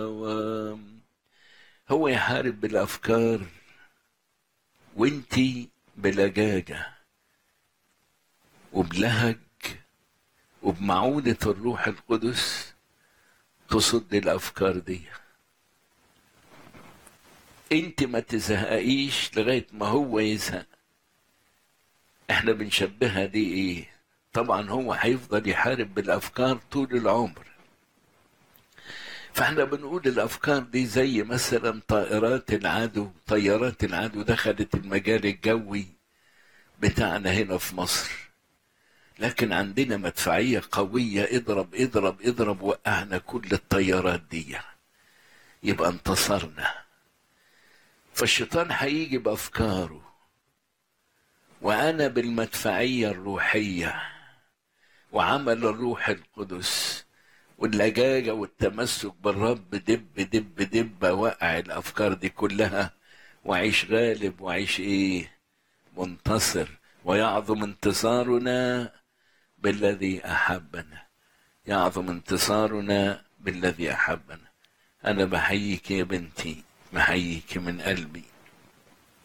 هو يحارب بالافكار وانتي بلجاجه وبلهج وبمعونة الروح القدس تصد الأفكار دي انت ما تزهقيش لغاية ما هو يزهق احنا بنشبهها دي ايه طبعا هو هيفضل يحارب بالأفكار طول العمر فاحنا بنقول الأفكار دي زي مثلا طائرات العدو طيارات العدو دخلت المجال الجوي بتاعنا هنا في مصر لكن عندنا مدفعية قوية اضرب اضرب اضرب وقعنا كل الطيارات دي يبقى انتصرنا فالشيطان هيجي بأفكاره وأنا بالمدفعية الروحية وعمل الروح القدس واللجاجة والتمسك بالرب دب دب دب وقع الأفكار دي كلها وعيش غالب وعيش إيه منتصر ويعظم انتصارنا بالذي احبنا يعظم انتصارنا بالذي احبنا انا بحييك يا بنتي بحييك من قلبي